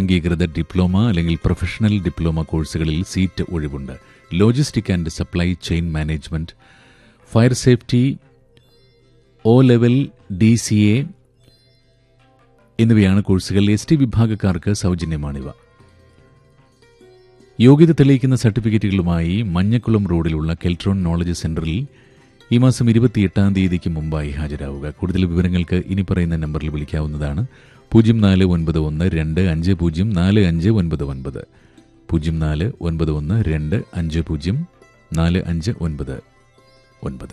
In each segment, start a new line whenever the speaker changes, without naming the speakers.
അംഗീകൃത ഡിപ്ലോമ അല്ലെങ്കിൽ professional diploma കോഴ്സുകളിൽ സീറ്റ് ഒഴിവുണ്ട് logistic and supply chain management fire safety O level D C A എന്നിവയാണ് കോഴ്സുകൾ എസ് ടി വിഭാഗക്കാർക്ക് സൗജന്യമാണിവ യോഗ്യത തെളിയിക്കുന്ന സർട്ടിഫിക്കറ്റുകളുമായി മഞ്ഞക്കുളം റോഡിലുള്ള കെൽട്രോൺ നോളജ് സെന്ററിൽ ഈ മാസം ഇരുപത്തിയെട്ടാം തീയതിക്ക് മുമ്പായി ഹാജരാവുക കൂടുതൽ വിവരങ്ങൾക്ക് ഇനി പറയുന്ന നമ്പറിൽ വിളിക്കാവുന്നതാണ് പൂജ്യം നാല് ഒൻപത് ഒന്ന് രണ്ട് അഞ്ച് പൂജ്യം നാല് അഞ്ച് ഒൻപത് ഒൻപത് പൂജ്യം നാല് ഒൻപത് ഒന്ന് രണ്ട് അഞ്ച് പൂജ്യം നാല് അഞ്ച് ഒൻപത് ഒൻപത്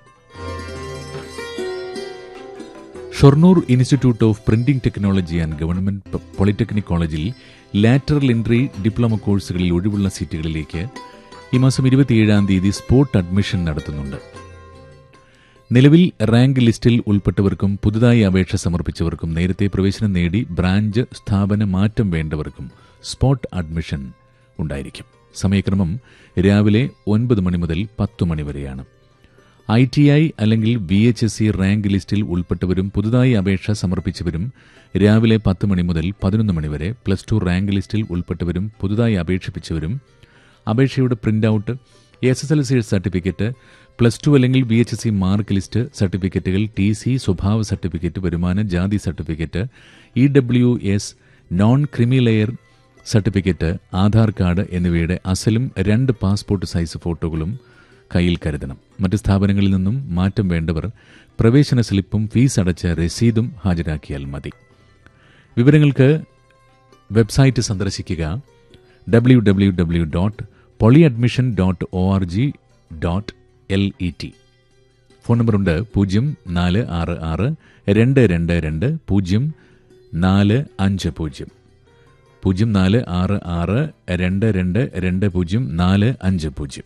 Shoranur institute of printing technology and government polytechnic കോളേജിൽ ലാറ്ററൽ എൻട്രി ഡിപ്ലോമ കോഴ്സുകളിൽ ഒഴിവുള്ള സീറ്റുകളിലേക്ക് ഈ മാസം ഇരുപത്തിയേഴാം തീയതി സ്പോട്ട് അഡ്മിഷൻ നടത്തുന്നുണ്ട് നിലവിൽ റാങ്ക് ലിസ്റ്റിൽ ഉൾപ്പെട്ടവർക്കും പുതുതായി അപേക്ഷ സമർപ്പിച്ചവർക്കും നേരത്തെ പ്രവേശനം നേടി ബ്രാഞ്ച് സ്ഥാപന മാറ്റം വേണ്ടവർക്കും സ്പോട്ട് അഡ്മിഷൻ ഉണ്ടായിരിക്കും സമയക്രമം രാവിലെ ഒൻപത് മണി മുതൽ പത്ത് മണി വരെയാണ് ഐ ടി ഐ അല്ലെങ്കിൽ V H S C rank ലിസ്റ്റിൽ ഉൾപ്പെട്ടവരും പുതുതായി അപേക്ഷ സമർപ്പിച്ചവരും രാവിലെ പത്ത് മണി മുതൽ പതിനൊന്ന് മണി വരെ പ്ലസ് ടു റാങ്ക് ലിസ്റ്റിൽ ഉൾപ്പെട്ടവരും പുതുതായി അപേക്ഷിപ്പിച്ചവരും അപേക്ഷയുടെ print out S S L C certificate plus two അല്ലെങ്കിൽ B H S C mark list സർട്ടിഫിക്കറ്റുകൾ ടി സി സ്വഭാവ സർട്ടിഫിക്കറ്റ് വരുമാന ജാതി certificate E W S non creamy layer certificate Aadhaar card എന്നിവയുടെ അസലും രണ്ട് പാസ്പോർട്ട് സൈസ് ഫോട്ടോകളും കയ്യിൽ കരുതണം മറ്റ് സ്ഥാപനങ്ങളിൽ നിന്നും മാറ്റം വേണ്ടവർ പ്രവേശന സ്ലിപ്പും ഫീസ് അടച്ച രസീതും ഹാജരാക്കിയാൽ മതി വിവരങ്ങൾക്ക് വെബ്സൈറ്റ് സന്ദർശിക്കുക W W W dot poly admission dot O R G dot L E T phone നമ്പറുണ്ട് പൂജ്യം നാല് ആറ് ആറ് രണ്ട് രണ്ട് രണ്ട് പൂജ്യം നാല് അഞ്ച് പൂജ്യം പൂജ്യം നാല് ആറ് ആറ് രണ്ട് രണ്ട് രണ്ട് പൂജ്യം നാല് അഞ്ച് പൂജ്യം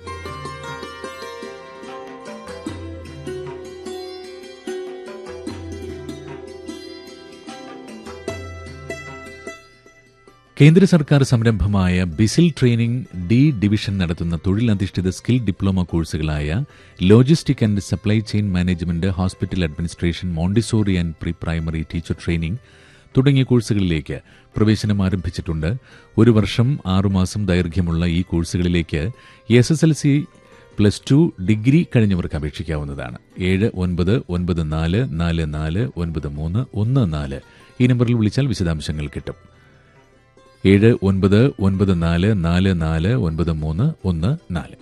കേന്ദ്ര സർക്കാർ സംരംഭമായ ബിസിൽ ട്രെയിനിംഗ് ഡി ഡിവിഷൻ നടത്തുന്ന തൊഴിലധിഷ്ഠിത സ്കിൽ ഡിപ്ലോമ കോഴ്സുകളായ logistic and supply chain management hospital administration Montessori and pre primary teacher training തുടങ്ങിയ കോഴ്സുകളിലേക്ക് പ്രവേശനം ആരംഭിച്ചിട്ടുണ്ട് ഒരു വർഷം ആറുമാസം ദൈർഘ്യമുള്ള ഈ കോഴ്സുകളിലേക്ക് S S L C plus two degree കഴിഞ്ഞവർക്ക് അപേക്ഷിക്കാവുന്നതാണ് ഏഴ് ഒൻപത് ഒൻപത് നാല് നാല് നാല് ഒൻപത് മൂന്ന് ഒന്ന് നാല് ഈ നമ്പറിൽ വിളിച്ചാൽ വിശദാംശങ്ങൾ കിട്ടും ഏഴ് ഒൻപത് ഒൻപത് നാല് നാല് നാല് ഒൻപത് മൂന്ന് ഒന്ന് നാല്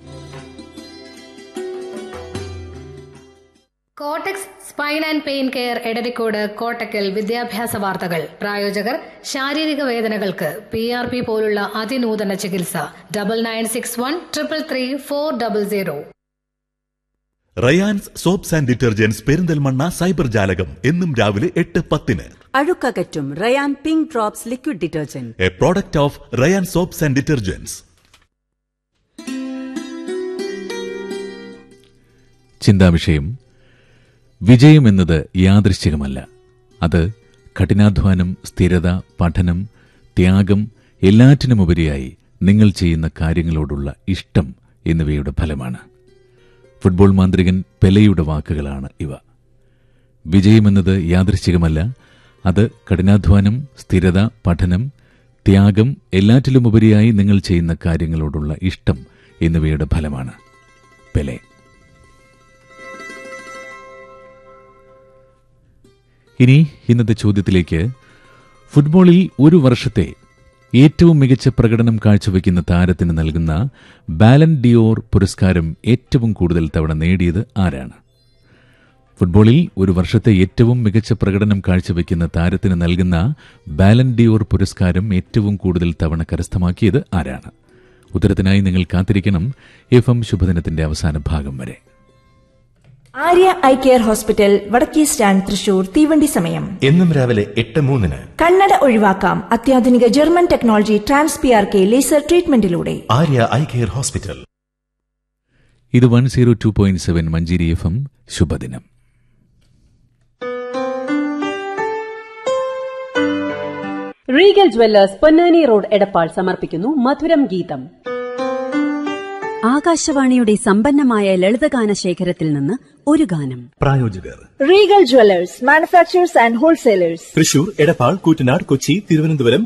കോട്ടക്സ് spine and pain care Edarikode Kottakkal വിദ്യാഭ്യാസ വാർത്തകൾ പ്രായോജകർ ശാരീരിക വേദനകൾക്ക് പി ആർ പി പോലുള്ള അതിനൂതന ചികിത്സ double nine six one triple three four double zero
Rayans soaps and detergents Perinthalmanna cyber ജാലകം എന്നും രാവിലെ എട്ട് പത്തിന്
അഴുക്കകറ്റും Rayan pink drops liquid detergent
a product of Rayan soaps and detergents
ചിന്താവിഷയം വിജയം എന്നത് യാദൃശ്ചികമല്ല അത് കഠിനാധ്വാനം സ്ഥിരത പഠനം ത്യാഗം എല്ലാറ്റിനുമുപരിയായി നിങ്ങൾ ചെയ്യുന്ന കാര്യങ്ങളോടുള്ള ഇഷ്ടം എന്നിവയുടെ ഫലമാണ് ഫുട്ബോൾ മാന്ത്രികൻ പെലയുടെ വാക്കുകളാണ് ഇവ വിജയമെന്നത് യാദൃശ്ചികമല്ല അത് കഠിനാധ്വാനം സ്ഥിരത പഠനം ത്യാഗം എല്ലാറ്റിലുമുപരിയായി നിങ്ങൾ ചെയ്യുന്ന കാര്യങ്ങളോടുള്ള ഇഷ്ടം എന്നിവയുടെ ഫലമാണ് പെലെ ഇനി ഇന്നത്തെ ചോദ്യത്തിലേക്ക് ഫുട്ബോളിൽ ഒരു വർഷത്തെ ഏറ്റവും മികച്ച പ്രകടനം കാഴ്ചവെക്കുന്ന താരത്തിന് നൽകുന്ന ബാലൻ ഡിയോർ പുരസ്കാരം ഏറ്റവും കൂടുതൽ തവണ നേടിയത് ആരാണ് ഫുട്ബോളിൽ ഒരു വർഷത്തെ ഏറ്റവും മികച്ച പ്രകടനം കാഴ്ചവെക്കുന്ന താരത്തിന് നൽകുന്ന ബാലൻ ഡിയോർ പുരസ്കാരം ഏറ്റവും കൂടുതൽ തവണ കരസ്ഥമാക്കിയത് ആരാണ് ഉത്തരത്തിനായി നിങ്ങൾ കാത്തിരിക്കണം എഫ് എം ശുഭദിനത്തിന്റെ അവസാന ഭാഗം വരെ
ആര്യ ഐ കെയർ ഹോസ്പിറ്റൽ വടക്കേ സ്റ്റാൻഡ് തൃശൂർ തീവണ്ടി സമയം
എന്നും രാവിലെ എട്ട് മൂന്നിന്
കണ്ണട ഒഴിവാക്കാം അത്യാധുനിക German technology trans P R K laser ട്രീറ്റ്മെന്റിലൂടെ
ആര്യ ഐ കെയർ ഹോസ്പിറ്റൽ
ഇത് one zero two point seven Manjeri F M ശുഭദിനം
Regal jewellers Ponnani road Edappal സമർപ്പിക്കുന്നു മധുരം ഗീതം
ആകാശവാണിയുടെ സമ്പന്നമായ ലളിതഗാന ശേഖരത്തിൽ നിന്ന് ഒരു ഗാനം
പ്രായോജകർ
Regal jewellers manufacturers and wholesalers
Thrissur Edappal Koottanad Kochi Thiruvananthapuram